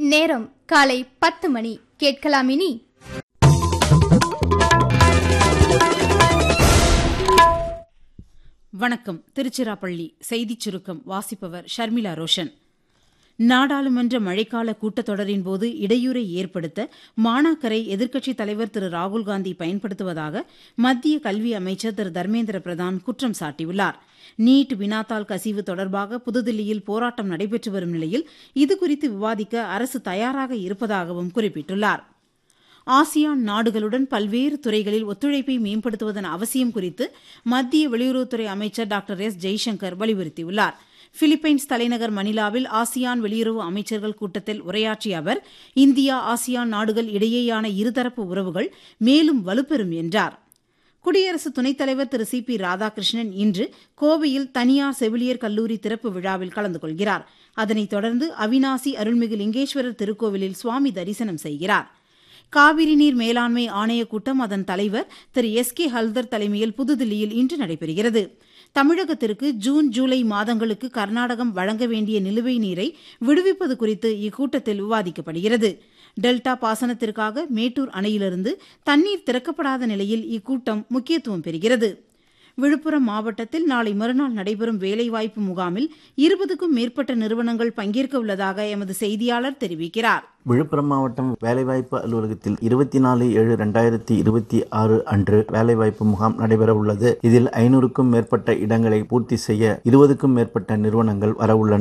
நேரம் காலை பத்து மணி கேட்கலாம் இனி வணக்கம் திருச்சிராப்பள்ளி செய்திச் சுருக்கம் வாசிப்பவர் ஷர்மிளா ரோஷன் நாடாளுமன்ற மழைக்கால கூட்டத்தொடரின் போது இடையூறை ஏற்படுத்த மாணாக்கரை எதிர்க்கட்சித் தலைவர் திரு ராகுல்காந்தி பயன்படுத்துவதாக மத்திய கல்வி அமைச்சர் திரு தர்மேந்திர பிரதான் குற்றம் சாட்டியுள்ளார் நீட் வினாத்தாள் கசிவு தொடர்பாக புதுதில்லியில் போராட்டம் நடைபெற்று வரும் நிலையில் இதுகுறித்து விவாதிக்க அரசு தயாராக இருப்பதாகவும் குறிப்பிட்டுள்ளார் ஆசியான் நாடுகளுடன் பல்வேறு துறைகளில் ஒத்துழைப்பை மேம்படுத்துவதன் அவசியம் குறித்து மத்திய வெளியுறவுத்துறை அமைச்சர் டாக்டர் எஸ் ஜெய்சங்கர் வலியுறுத்தியுள்ளார் பிலிப்பைன்ஸ் தலைநகர் மணிலாவில் ஆசியான் வெளியுறவு அமைச்சர்கள் கூட்டத்தில் உரையாற்றிய அவர் இந்தியா ஆசியான் நாடுகள் இடையேயான இருதரப்பு உறவுகள் மேலும் வலுப்பெறும் என்றார் குடியரசு துணைத் தலைவர் திரு சி பி ராதாகிருஷ்ணன் இன்று கோவையில் தனியார் செவிலியர் கல்லூரி திறப்பு விழாவில் கலந்து கொள்கிறார் அதனைத் தொடர்ந்து அவினாசி அருள்மிகு லிங்கேஸ்வரர் திருக்கோவிலில் சுவாமி தரிசனம் செய்கிறார் காவிரி நீர் மேலாண்மை ஆணையக் கூட்டம் அதன் தலைவர் திரு எஸ் கே ஹல்தர் தலைமையில் புதுதில்லியில் இன்று நடைபெறுகிறது தமிழகத்திற்கு ஜூன் ஜூலை மாதங்களுக்கு கர்நாடகம் வழங்க வேண்டிய நிலுவை நீரை விடுவிப்பது குறித்து இக்கூட்டத்தில் விவாதிக்கப்படுகிறது டெல்டா பாசனத்திற்காக மேட்டூர் அணையிலிருந்து தண்ணீர் திறக்கப்படாத நிலையில் இக்கூட்டம் முக்கியத்துவம் பெறுகிறது விழுப்புரம் மாவட்டத்தில் நாளை மறுநாள் நடைபெறும் வேலைவாய்ப்பு முகாமில் இருபதுக்கும் மேற்பட்ட நிறுவனங்கள் பங்கேற்க உள்ளதாக எமது செய்தியாளர் தெரிவிக்கிறார் விழுப்புரம் மாவட்டம் வேலைவாய்ப்பு அலுவலகத்தில் இருபத்தி நாலு ஏழு ரெண்டாயிரத்தி இருபத்தி ஆறு அன்று வேலைவாய்ப்பு முகாம் நடைபெற உள்ளது இதில் ஐநூறுக்கும் மேற்பட்ட இடங்களை பூர்த்தி செய்ய இருபதுக்கும் மேற்பட்ட நிறுவனங்கள் வரவுள்ளன